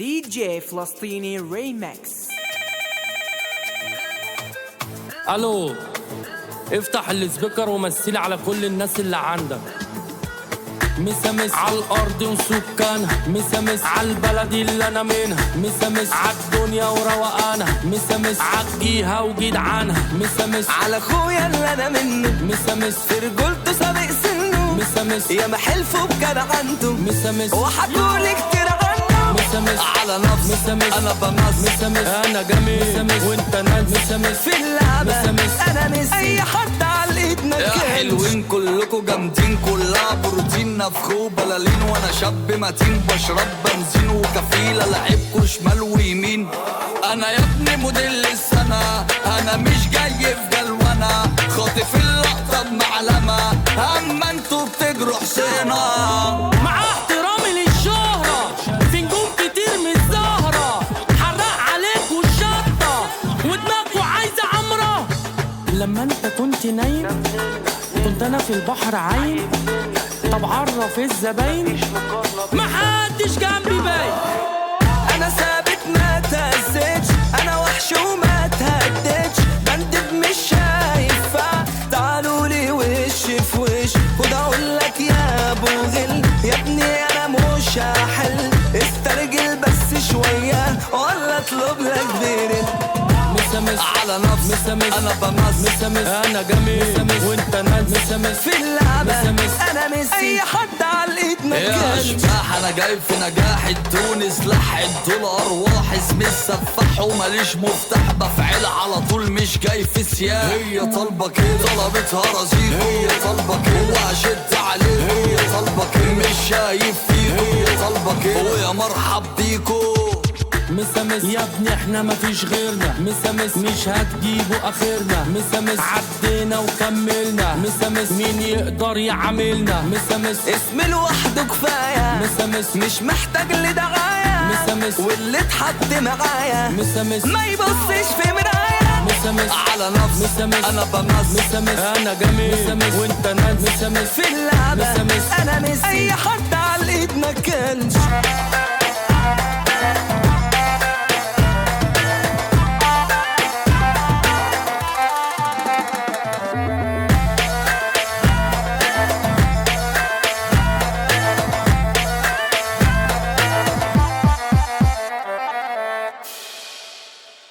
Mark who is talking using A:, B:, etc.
A: دي جي فلسطيني ريمكس
B: الو افتح السبيكر ومثلي على كل الناس اللي عندك مسمس على الارض وسكانها مسمس على البلد اللي انا منها مسمس على الدنيا وروقانها مسمس عالجيها وجدعانها مسمس
C: على اخويا اللي انا منه
B: مسمس
C: في رجولته سابق سنه
B: مسمس
C: يا محلفه بجدعنته
B: مسمس
C: وحكولي كتير عنه
B: مسمس
C: على نفسي
B: مسمس
C: انا بمس
B: مسمس انا جميل مسمس وانت ناس مسمس
C: في اللعبة
B: مسمس.
C: انا ميسي اي حد على الايد
D: يا
C: مكان
D: حلوين كلكوا جامدين كلها بروتين نفخ وبلالين وانا شاب متين بشرب بنزين وكفيل العبكوا شمال ويمين انا يا ابني موديل السنة انا مش جاي في جلونة خاطف اللقطة بمعلمة اما انتوا بتجروا حسينة
B: مع احترامي للشهرة في نجوم كتير من الزهرة حرق عليك والشطة ودماغكوا عايزة عمرة لما انت كنت نايم كنت انا في البحر عايم طب عرف الزباين محدش جنبي باين
C: انا ثابت ما تهزتش انا وحش وما تهددش بندب مش شايفة تعالوا لي وش في وش خد اقول لك يا ابو غل يا ابني انا مش هحل استرجل بس شوية ولا اطلب لك بيرن
B: مسمس
D: على نفسي
B: مسمس
D: انا بمس
B: مسمس انا جميل مسمس وانت ناس مسمس
C: في اللعبة
B: مسمس.
C: انا ميسي اي حد على الايد
D: يا
C: مكان
D: اشباح انا جاي في نجاح تونس لحد دول ارواح اسمي السفاح وماليش مفتاح بفعل على طول مش جاي في سياح هي طالبه كده طلبتها رزيق هي طالبه كده واشد عليه هي طالبه كده مش شايف فيكو هي طالبه كده ويا مرحب بيكو
B: مسمس يا ابني احنا مفيش غيرنا مسمس مش هتجيبوا اخرنا مسمس عدينا وكملنا مسمس مين يقدر يعاملنا مسمس
C: اسم لوحده كفاية
B: مسمس
C: مش محتاج لدعاية
B: مسمس.
C: واللي اتحط معايا
B: مسمس
C: ما يبصش في مراية
B: مسمس
D: على نفسي
B: مسمس
D: انا بمس
B: مسمس انا جميل مسمس وانت ناس مسمس
C: في اللعبة
B: مسمس.
C: انا ميسي اي حد على الايد ما كانش